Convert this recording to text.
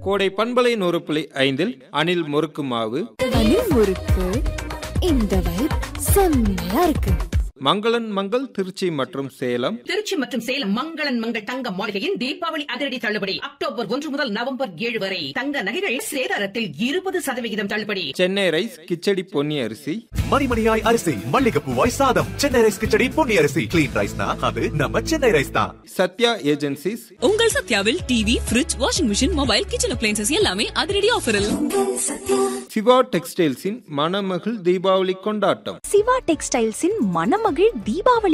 கோடை பண்பலை நூறு புள்ளி ஐந்தில் அணில் முறுக்கு மாவு அணில் முறுக்கு இந்த வைப் செம்மையா இருக்கு மங்களன் மங்கள் திருச்சி மற்றும் சேலம் திருச்சி மற்றும் சேலம் மங்களன் மங்கள் தங்க மாளிகையின் தீபாவளி அதிரடி தள்ளுபடி அக்டோபர் ஒன்று முதல் நவம்பர் ஏழு வரை தங்க நகைகள் சேதாரத்தில் இருபது சதவிகிதம் தள்ளுபடி சென்னை ரைஸ் கிச்சடி பொன்னி அரிசி மணிமணியாய் அரிசி மல்லிகைப்பூவாய் சாதம் சென்னை ரைஸ் கிச்சடி பொன்னி அரிசி கிளீன் ரைஸ்னா அது நம்ம சென்னை ரைஸ் தான் சத்யா ஏஜென்சிஸ் உங்கள் சத்யாவில் TV fridge washing machine mobile kitchen appliances எல்லாமே அதிரடி ஆஃபரில் சிவா டெக்ஸ்டைல்ஸின் மணமகள் தீபாவளி கொண்டாட்டம் சிவா டெக்ஸ்டைல்ஸின் மணமகிழ் தீபாவளி